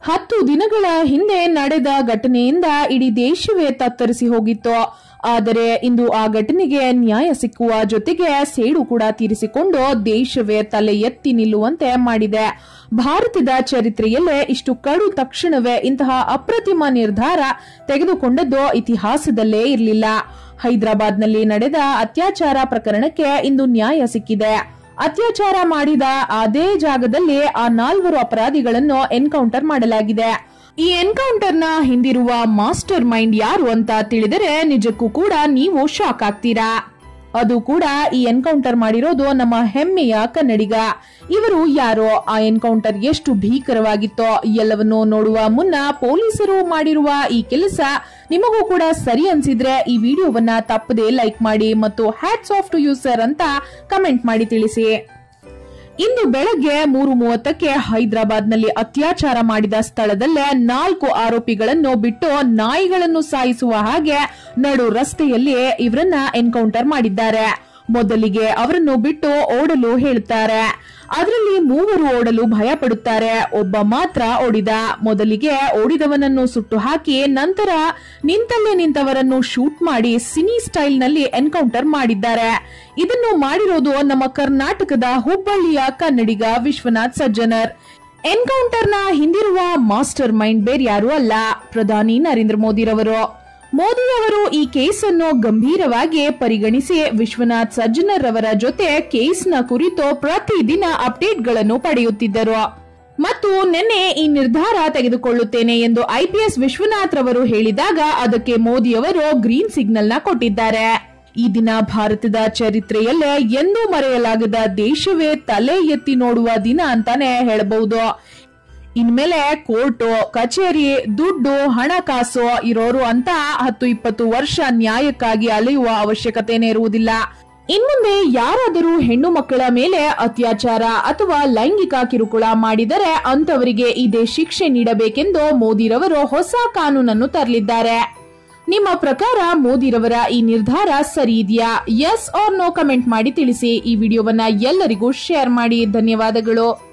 ಹತ್ತು ದಿನಗಳ ಹಿಂದೆ ನಡೆದ ಘಟನೆಯಿಂದ ಇಡೀ ದೇಶವೇ ತತ್ತರಿಸಿ ಹೋಗಿತ್ತು ಆದರೆ ಇಂದು ಆ ಘಟನೆಗೆ ನ್ಯಾಯ ಸಿಕ್ಕುವ ಜೊತೆಗೆ ಸೇಡು ಕೂಡ ತೀರಿಸಿಕೊಂಡು ದೇಶವೇ ತಲೆ ಎತ್ತಿ ನಿಲ್ಲುವಂತೆ ಮಾಡಿದೆ ಭಾರತದ ಚರಿತ್ರೆಯಲ್ಲೇ ಇಷ್ಟು ಕಡು ತಕ್ಷಣವೇ ಇಂತಹ ಅಪ್ರತಿಮ ನಿರ್ಧಾರ ತೆಗೆದುಕೊಂಡದ್ದು ಇತಿಹಾಸದಲ್ಲೇ ಇರಲಿಲ್ಲ ಹೈದರಾಬಾದ್ನಲ್ಲಿ ನಡೆದ ಅತ್ಯಾಚಾರ ಪ್ರಕರಣಕ್ಕೆ ಇಂದು ನ್ಯಾಯ ಸಿಕ್ಕಿದೆ ಅತ್ಯಾಚಾರ ಮಾಡಿದ ಅದೇ ಜಾಗದಲ್ಲಿ ಆ ನಾಲ್ವರು ಅಪರಾಧಿಗಳನ್ನು ಎನ್ಕೌಂಟರ್ ಮಾಡಲಾಗಿದೆ ಈ ಎನ್ಕೌಂಟರ್ ನ ಹಿಂದಿರುವ ಮಾಸ್ಟರ್ ಮೈಂಡ್ ಯಾರು ಅಂತ ತಿಳಿದರೆ ನಿಜಕ್ಕೂ ಕೂಡ ನೀವು ಶಾಕ್ ಆಗ್ತೀರಾ ಅದು ಕೂಡ ಈ ಎನ್ಕೌಂಟರ್ ಮಾಡಿರೋದು ನಮ್ಮ ಹೆಮ್ಮೆಯ ಕನ್ನಡಿಗ ಇವರು ಯಾರೋ ಆ ಎನ್ಕೌಂಟರ್ ಎಷ್ಟು ಭೀಕರವಾಗಿತ್ತೋ ಎಲ್ಲವನ್ನೂ ನೋಡುವ ಮುನ್ನ ಪೊಲೀಸರು ಮಾಡಿರುವ ಈ ಕೆಲಸ ನಿಮಗೂ ಕೂಡ ಸರಿ ಅನ್ಸಿದ್ರೆ ಈ ವಿಡಿಯೋವನ್ನ ತಪ್ಪದೆ ಲೈಕ್ ಮಾಡಿ ಮತ್ತು ಹ್ಯಾಟ್ಸ್ ಆಫ್ ಟು ಯೂಸರ್ ಅಂತ ಕಮೆಂಟ್ ಮಾಡಿ ತಿಳಿಸಿ ಇಂದು ಬೆಳಗ್ಗೆ ಮೂರು ಮೂವತ್ತಕ್ಕೆ ಹೈದರಾಬಾದ್ನಲ್ಲಿ ಅತ್ಯಾಚಾರ ಮಾಡಿದ ಸ್ಥಳದಲ್ಲೇ ನಾಲ್ಕು ಆರೋಪಿಗಳನ್ನು ಬಿಟ್ಟು ನಾಯಿಗಳನ್ನು ಸಾಯಿಸುವ ಹಾಗೆ ನಡು ರಸ್ತೆಯಲ್ಲಿ ಇವರನ್ನ ಎನ್ಕೌಂಟರ್ ಮಾಡಿದ್ದಾರೆ ಮೊದಲಿಗೆ ಅವರನ್ನು ಬಿಟ್ಟು ಓಡಲು ಹೇಳುತ್ತಾರೆ ಅದರಲ್ಲಿ ಮೂವರು ಓಡಲು ಭಯ ಪಡುತ್ತಾರೆ ಒಬ್ಬ ಮಾತ್ರ ಓಡಿದ ಮೊದಲಿಗೆ ಓಡಿದವನನ್ನು ಸುಟ್ಟು ಹಾಕಿ ನಂತರ ನಿಂತಲ್ಲೇ ನಿಂತವರನ್ನು ಶೂಟ್ ಮಾಡಿ ಸಿನಿ ಸ್ಟೈಲ್ ನಲ್ಲಿ ಎನ್ಕೌಂಟರ್ ಮಾಡಿದ್ದಾರೆ ಇದನ್ನು ಮಾಡಿರೋದು ನಮ್ಮ ಕರ್ನಾಟಕದ ಹುಬ್ಬಳ್ಳಿಯ ಕನ್ನಡಿಗ ವಿಶ್ವನಾಥ್ ಸಜ್ಜನರ್ ಎನ್ಕೌಂಟರ್ ನ ಹಿಂದಿರುವ ಮಾಸ್ಟರ್ ಮೈಂಡ್ ಬೇರೆ ಯಾರು ಅಲ್ಲ ಪ್ರಧಾನಿ ನರೇಂದ್ರ ಮೋದಿರವರು ಮೋದಿ ಅವರು ಈ ಕೇಸನ್ನು ಗಂಭೀರವಾಗಿ ಪರಿಗಣಿಸಿ ವಿಶ್ವನಾಥ್ ಸಜ್ಜನರ್ ಅವರ ಜೊತೆ ಕೇಸ್ನ ಕುರಿತು ಪ್ರತಿದಿನ ಅಪ್ಡೇಟ್ಗಳನ್ನು ಪಡೆಯುತ್ತಿದ್ದರು ಮತ್ತು ನಿನ್ನೆ ಈ ನಿರ್ಧಾರ ತೆಗೆದುಕೊಳ್ಳುತ್ತೇನೆ ಎಂದು ಐಪಿಎಸ್ ವಿಶ್ವನಾಥ್ ರವರು ಹೇಳಿದಾಗ ಅದಕ್ಕೆ ಮೋದಿ ಅವರು ಗ್ರೀನ್ ಸಿಗ್ನಲ್ ನ ಕೊಟ್ಟಿದ್ದಾರೆ ಈ ದಿನ ಭಾರತದ ಚರಿತ್ರೆಯಲ್ಲೇ ಎಂದೂ ಮರೆಯಲಾಗದ ದೇಶವೇ ತಲೆ ಎತ್ತಿ ನೋಡುವ ದಿನ ಅಂತಾನೆ ಹೇಳಬಹುದು ಇನ್ಮೇಲೆ ಕೋರ್ಟು ಕಚೇರಿ ದುಡ್ಡು ಹಣಕಾಸು ಇರೋರು ಅಂತ ಹತ್ತು ಇಪ್ಪತ್ತು ವರ್ಷ ನ್ಯಾಯಕ್ಕಾಗಿ ಅಲೆಯುವ ಅವಶ್ಯಕತೆನೇ ಇರುವುದಿಲ್ಲ ಇನ್ಮುಂದೆ ಯಾರಾದರೂ ಹೆಣ್ಣು ಮಕ್ಕಳ ಮೇಲೆ ಅತ್ಯಾಚಾರ ಅಥವಾ ಲೈಂಗಿಕ ಕಿರುಕುಳ ಮಾಡಿದರೆ ಅಂತವರಿಗೆ ಇದೇ ಶಿಕ್ಷೆ ನೀಡಬೇಕೆಂದು ಮೋದಿರವರು ಹೊಸ ಕಾನೂನನ್ನು ತರಲಿದ್ದಾರೆ ನಿಮ್ಮ ಪ್ರಕಾರ ಮೋದಿರವರ ಈ ನಿರ್ಧಾರ ಸರಿ ಇದೆಯಾ ಎಸ್ ಆರ್ ನೋ ಕಮೆಂಟ್ ಮಾಡಿ ತಿಳಿಸಿ ಈ ವಿಡಿಯೋವನ್ನ ಎಲ್ಲರಿಗೂ ಶೇರ್ ಮಾಡಿ ಧನ್ಯವಾದಗಳು